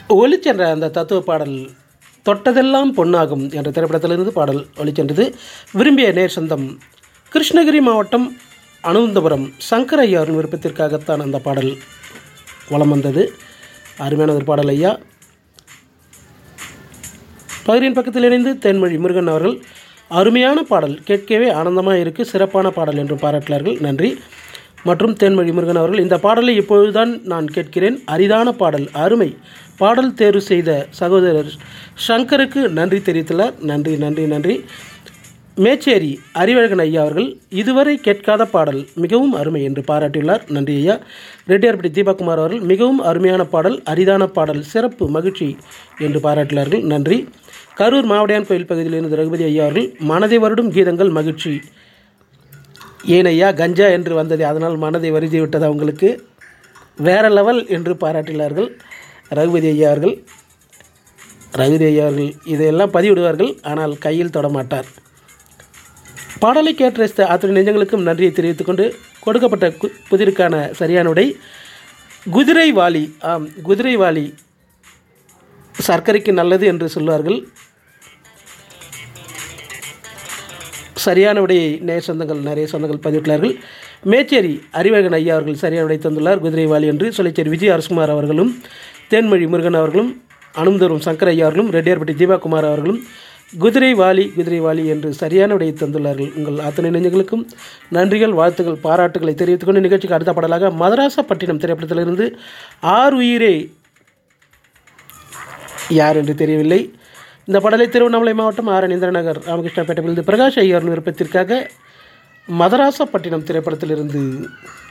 ஒளிச்சென்ற அந்த தத்துவ பாடல் தொட்டதெல்லாம் பொன்னாகும் என்ற திரைப்படத்திலிருந்து பாடல் ஒளிச்சென்றது விரும்பிய நேர் சொந்தம் கிருஷ்ணகிரி மாவட்டம் அனுந்தபுரம் சங்கர் ஐயாவின் விருப்பத்திற்காகத்தான் அந்த பாடல் வலம் வந்தது அருமையான ஒரு பாடல் ஐயா பகிரின் பக்கத்தில் இணைந்து தென்மொழி முருகன் அவர்கள் அருமையான பாடல் கேட்கவே ஆனந்தமாக இருக்குது சிறப்பான பாடல் என்று பாராட்டினார்கள் நன்றி மற்றும் தென்மொழி முருகன் அவர்கள் இந்த பாடலை இப்பொழுதுதான் நான் கேட்கிறேன் அரிதான பாடல் அருமை பாடல் தேர்வு செய்த சகோதரர் சங்கருக்கு நன்றி தெரிவித்துள்ளார் நன்றி நன்றி நன்றி மேச்சேரி அறிவழகன் ஐயா அவர்கள் இதுவரை கேட்காத பாடல் மிகவும் அருமை என்று பாராட்டியுள்ளார் நன்றி ஐயா ரெட்டியார்பட்டி தீபக்குமார் அவர்கள் மிகவும் அருமையான பாடல் அரிதான பாடல் சிறப்பு மகிழ்ச்சி என்று பாராட்டினார்கள் நன்றி கரூர் மாவடியான் கோயில் பகுதியில் இருந்து ரகுபதி ஐயா அவர்கள் மனதை வருடும் கீதங்கள் மகிழ்ச்சி ஏன் ஐயா கஞ்சா என்று வந்தது அதனால் மனதை வருதி விட்டது அவங்களுக்கு வேற லெவல் என்று பாராட்டினார்கள் ரகுபதி ஐயா அவர்கள் ரகுபதி ஐயா அவர்கள் இதையெல்லாம் பதிவிடுவார்கள் ஆனால் கையில் தொடமாட்டார் பாடலை கேட்டு ரசித்த அத்தனை நெஞ்சங்களுக்கும் நன்றியை தெரிவித்துக் கொண்டு கொடுக்கப்பட்ட கு- புதிருக்கான சரியான விடை குதிரை வாலி ஆம் குதிரை வாலி சர்க்கரைக்கு நல்லது என்று சொல்வார்கள் சரியான விடையை நேய சொந்தங்கள் நிறைய சொந்தங்கள் பதிவிட்டுள்ளார்கள் மேச்சேரி அறிவழகன் ஐயா அவர்கள் சரியான விடை தந்துள்ளார் குதிரைவாலி என்று சொல்லிச்சேரி விஜய் அரசுகுமார் அவர்களும் தேன்மொழி முருகன் அவர்களும் அனுமதரும் சங்கர் ஐயா அவர்களும் ரெட்டியார்பட்டி தீபாகுமார் அவர்களும் குதிரை வாலி குதிரை வாலி என்று சரியான விடையை தந்துள்ளார்கள் உங்கள் அத்தனை நெஞ்சங்களுக்கும் நன்றிகள் வாழ்த்துக்கள் பாராட்டுகளை தெரிவித்துக் கொண்டு நிகழ்ச்சிக்கு அடுத்த பாடலாக மதராசப்பட்டினம் திரைப்படத்திலிருந்து ஆறு உயிரே யார் என்று தெரியவில்லை இந்த பாடலை திருவண்ணாமலை மாவட்டம் ஆர் இந்திரநகர் ராமகிருஷ்ணபேட்டையிலிருந்து பிரகாஷ் ஐயர் விருப்பத்திற்காக மதராசப்பட்டினம் திரைப்படத்திலிருந்து